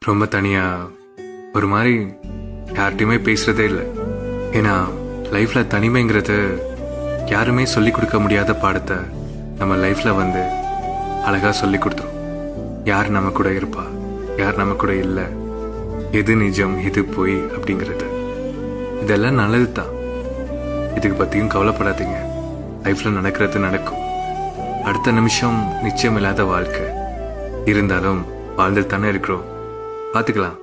ரொம்ப தனியா ஒரு மாதிரி யார்கிட்டயுமே பேசுறதே இல்லை ஏன்னா லைஃப்ல தனிமைங்கிறது யாருமே சொல்லி கொடுக்க முடியாத பாடத்தை நம்ம லைஃப்ல வந்து அழகா சொல்லி கொடுத்துரும் யார் நம்ம கூட இருப்பா யார் நம்ம கூட இல்லை எது நிஜம் எது பொய் அப்படிங்கிறது இதெல்லாம் நல்லது தான் இதுக்கு பத்தியும் கவலைப்படாதீங்க லைஃப்ல நடக்கிறது நடக்கும் அடுத்த நிமிஷம் நிச்சயம் இல்லாத வாழ்க்கை இருந்தாலும் வாழ்ந்துட்டு தானே இருக்கிறோம் பார்த்துக்கலாம்